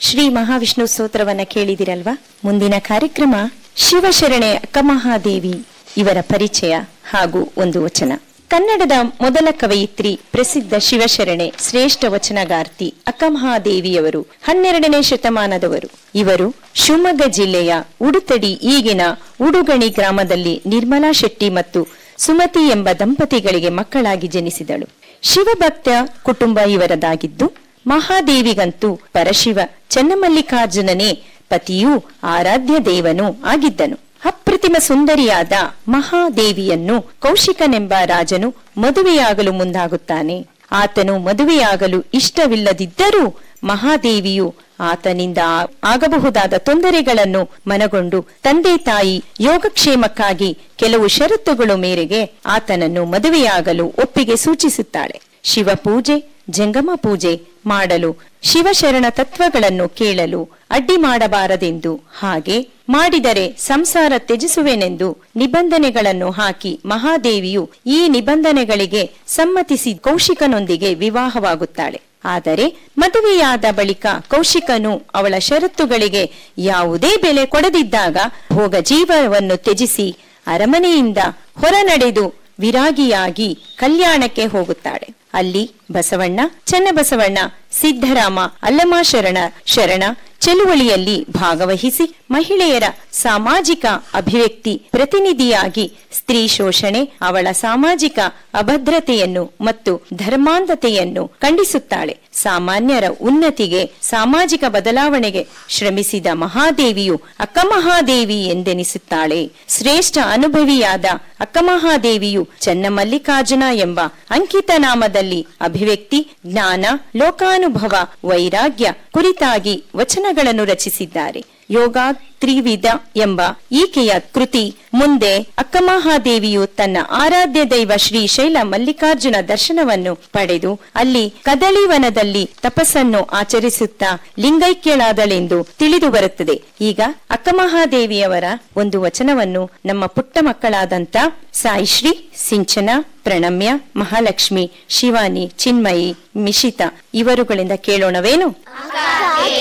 ಶ್ರೀ ಮಹಾವಿಷ್ಣು ಸ್ತೋತ್ರವನ್ನ ಕೇಳಿದಿರಲ್ವಾ ಮುಂದಿನ ಕಾರ್ಯಕ್ರಮ ಶಿವಶರಣೆ ಅಕ್ಕಮಹಾದೇವಿ ಇವರ ಪರಿಚಯ ಹಾಗೂ ಒಂದು ವಚನ ಕನ್ನಡದ ಮೊದಲ ಕವಯಿತ್ರಿ ಪ್ರಸಿದ್ಧ ಶಿವಶರಣೆ ಶ್ರೇಷ್ಠ ವಚನಗಾರ್ತಿ ಅಕ್ಕಮಹಾದೇವಿಯವರು ಹನ್ನೆರಡನೇ ಶತಮಾನದವರು ಇವರು ಶಿವಮೊಗ್ಗ ಜಿಲ್ಲೆಯ ಉಡುತಡಿ ಈಗಿನ ಉಡುಗಣಿ ಗ್ರಾಮದಲ್ಲಿ ನಿರ್ಮಲಾ ಶೆಟ್ಟಿ ಮತ್ತು ಸುಮತಿ ಎಂಬ ದಂಪತಿಗಳಿಗೆ ಮಕ್ಕಳಾಗಿ ಜನಿಸಿದಳು ಶಿವಭಕ್ತ ಕುಟುಂಬ ಇವರದಾಗಿದ್ದು ಮಹಾದೇವಿಗಂತೂ ಪರಶಿವ ಚನ್ನಮಲ್ಲಿಕಾರ್ಜುನನೇ ಪತಿಯೂ ಆರಾಧ್ಯ ದೇವನೂ ಆಗಿದ್ದನು ಅಪ್ರತಿಮ ಸುಂದರಿಯಾದ ಮಹಾದೇವಿಯನ್ನು ಕೌಶಿಕನೆಂಬ ರಾಜನು ಮದುವೆಯಾಗಲು ಮುಂದಾಗುತ್ತಾನೆ ಆತನು ಮದುವೆಯಾಗಲು ಇಷ್ಟವಿಲ್ಲದಿದ್ದರೂ ಮಹಾದೇವಿಯು ಆತನಿಂದ ಆ- ಆಗಬಹುದಾದ ತೊಂದರೆಗಳನ್ನು ಮನಗೊಂಡು ತಂದೆ ತಾಯಿ ಯೋಗಕ್ಷೇಮಕ್ಕಾಗಿ ಕೆಲವು ಷರತ್ತುಗಳ ಮೇರೆಗೆ ಆತನನ್ನು ಮದುವೆಯಾಗಲು ಒಪ್ಪಿಗೆ ಸೂಚಿಸುತ್ತಾಳೆ ಶಿವ ಪೂಜೆ ಜಂಗಮ ಪೂಜೆ ಮಾಡಲು ಶಿವಶರಣ ತತ್ವಗಳನ್ನು ಕೇಳಲು ಅಡ್ಡಿ ಮಾಡಬಾರದೆಂದು ಹಾಗೆ ಮಾಡಿದರೆ ಸಂಸಾರ ತ್ಯಜಿಸುವೆನೆಂದು ನಿಬಂಧನೆಗಳನ್ನು ಹಾಕಿ ಮಹಾದೇವಿಯು ಈ ನಿಬಂಧನೆಗಳಿಗೆ ಸಮ್ಮತಿಸಿ ಕೌಶಿಕನೊಂದಿಗೆ ವಿವಾಹವಾಗುತ್ತಾಳೆ ಆದರೆ ಮದುವೆಯಾದ ಬಳಿಕ ಕೌಶಿಕನು ಅವಳ ಷರತ್ತುಗಳಿಗೆ ಯಾವುದೇ ಬೆಲೆ ಕೊಡದಿದ್ದಾಗ ಭೋಗ ಜೀವನವನ್ನು ತ್ಯಜಿಸಿ ಅರಮನೆಯಿಂದ ಹೊರ ನಡೆದು ವಿರಾಗಿಯಾಗಿ ಕಲ್ಯಾಣಕ್ಕೆ ಹೋಗುತ್ತಾಳೆ ಅಲ್ಲಿ ಬಸವಣ್ಣ ಚನ್ನಬಸವಣ್ಣ ಸಿದ್ದರಾಮ ಅಲ್ಲಮಾಶರಣ ಶರಣ ಚಳುವಳಿಯಲ್ಲಿ ಭಾಗವಹಿಸಿ ಮಹಿಳೆಯರ ಸಾಮಾಜಿಕ ಅಭಿವ್ಯಕ್ತಿ ಪ್ರತಿನಿಧಿಯಾಗಿ ಸ್ತ್ರೀ ಶೋಷಣೆ ಅವಳ ಸಾಮಾಜಿಕ ಅಭದ್ರತೆಯನ್ನು ಮತ್ತು ಧರ್ಮಾಂಧತೆಯನ್ನು ಖಂಡಿಸುತ್ತಾಳೆ ಸಾಮಾನ್ಯರ ಉನ್ನತಿಗೆ ಸಾಮಾಜಿಕ ಬದಲಾವಣೆಗೆ ಶ್ರಮಿಸಿದ ಮಹಾದೇವಿಯು ಅಕ್ಕಮಹಾದೇವಿ ಎಂದೆನಿಸುತ್ತಾಳೆ ಶ್ರೇಷ್ಠ ಅನುಭವಿಯಾದ ಅಕ್ಕಮಹಾದೇವಿಯು ಚನ್ನಮಲ್ಲಿಕಾರ್ಜುನ ಎಂಬ ಅಂಕಿತ ನಾಮದಲ್ಲಿ ಅಭಿವ್ಯಕ್ತಿ ಜ್ಞಾನ ಲೋಕಾನುಭವ ವೈರಾಗ್ಯ ಕುರಿತಾಗಿ ವಚನಗಳನ್ನು ರಚಿಸಿದ್ದಾರೆ ಯೋಗ ತ್ರಿವಿಧ ಎಂಬ ಈಕೆಯ ಕೃತಿ ಮುಂದೆ ಅಕ್ಕಮಹಾದೇವಿಯು ತನ್ನ ಆರಾಧ್ಯ ದೈವ ಶ್ರೀ ಶೈಲ ಮಲ್ಲಿಕಾರ್ಜುನ ದರ್ಶನವನ್ನು ಪಡೆದು ಅಲ್ಲಿ ಕದಳಿವನದಲ್ಲಿ ತಪಸ್ಸನ್ನು ಆಚರಿಸುತ್ತಾ ಲಿಂಗೈಕ್ಯಳಾದಳೆಂದು ತಿಳಿದು ಬರುತ್ತದೆ ಈಗ ಅಕ್ಕಮಹಾದೇವಿಯವರ ಒಂದು ವಚನವನ್ನು ನಮ್ಮ ಪುಟ್ಟ ಮಕ್ಕಳಾದಂತ ಸಾಯಿಶ್ರೀ ಸಿಂಚನ ಪ್ರಣಮ್ಯ ಮಹಾಲಕ್ಷ್ಮಿ ಶಿವಾನಿ ಚಿನ್ಮಯಿ ಮಿಶಿತಾ ಇವರುಗಳಿಂದ ಕೇಳೋಣವೇನು